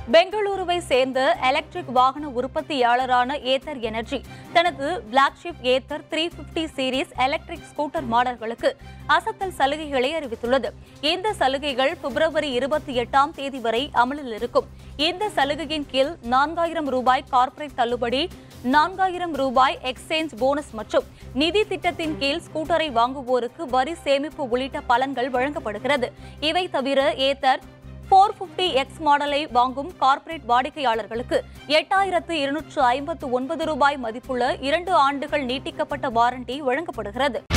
பெங்களூருவை சேர்ந்த எலக்ட்ரிக் வாகன உற்பத்தியாளரான ஏத்தர் எனர்ஜி தனது flagship Ather three fifty series electric scooter மாடல்களுக்கு அசத்தல் சலுகைகளை அறிவித்துள்ளது இந்த சலுகைகள் பிப்ரவரி இருபத்தி எட்டாம் தேதி வரை அமலில் இருக்கும் இந்த சலுகையின் கீழ் நான்காயிரம் ரூபாய் கார்ப்பரேட் தள்ளுபடி நான்காயிரம் ரூபாய் எக்ஸ்சேஞ்ச் போனஸ் மற்றும் நிதி திட்டத்தின் கீழ் ஸ்கூட்டரை வாங்குவோருக்கு வரி சேமிப்பு உள்ளிட்ட பலன்கள் வழங்கப்படுகிறது இவை தவிர ஏத்தர் ஃபோர் பிப்டி எக்ஸ் மாடலை வாங்கும் கார்ப்பரேட் வாடிக்கையாளர்களுக்கு எட்டாயிரத்து இருநூற்று ஐம்பத்து ஒன்பது ரூபாய் மதிப்புள்ள இரண்டு ஆண்டுகள் நீட்டிக்கப்பட்ட வாரண்டி வழங்கப்படுகிறது